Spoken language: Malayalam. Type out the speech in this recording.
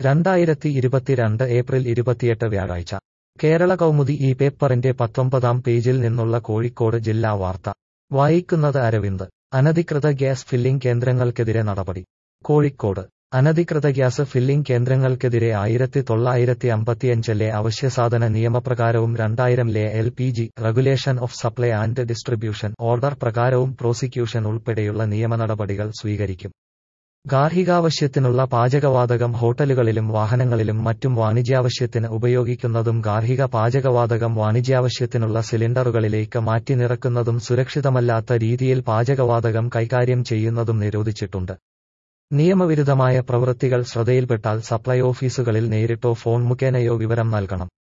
രണ്ടായിരത്തി ഇരുപത്തിരണ്ട് ഏപ്രിൽ ഇരുപത്തിയെട്ട് വ്യാഴാഴ്ച കേരള കൗമുദി ഈ പേപ്പറിന്റെ പത്തൊമ്പതാം പേജിൽ നിന്നുള്ള കോഴിക്കോട് ജില്ലാ വാർത്ത വായിക്കുന്നത് അരവിന്ദ് അനധികൃത ഗ്യാസ് ഫില്ലിംഗ് കേന്ദ്രങ്ങൾക്കെതിരെ നടപടി കോഴിക്കോട് അനധികൃത ഗ്യാസ് ഫില്ലിംഗ് കേന്ദ്രങ്ങൾക്കെതിരെ ആയിരത്തി തൊള്ളായിരത്തി അമ്പത്തിയഞ്ചിലെ അവശ്യസാധന നിയമപ്രകാരവും രണ്ടായിരംലെ L P G regulation of supply and distribution order പ്രകാരവും പ്രോസിക്യൂഷൻ ഉൾപ്പെടെയുള്ള നിയമനടപടികൾ സ്വീകരിക്കും ഗാർഹികാവശ്യത്തിനുള്ള പാചകവാതകം ഹോട്ടലുകളിലും വാഹനങ്ങളിലും മറ്റും വാണിജ്യാവശ്യത്തിന് ഉപയോഗിക്കുന്നതും ഗാർഹിക പാചകവാതകം വാണിജ്യാവശ്യത്തിനുള്ള സിലിണ്ടറുകളിലേക്ക് മാറ്റി നിറക്കുന്നതും സുരക്ഷിതമല്ലാത്ത രീതിയിൽ പാചകവാതകം കൈകാര്യം ചെയ്യുന്നതും നിരോധിച്ചിട്ടുണ്ട് നിയമവിരുദ്ധമായ പ്രവൃത്തികൾ ശ്രദ്ധയിൽപ്പെട്ടാൽ സപ്ലൈ ഓഫീസുകളിൽ നേരിട്ടോ ഫോൺ മുഖേനയോ വിവരം നൽകണം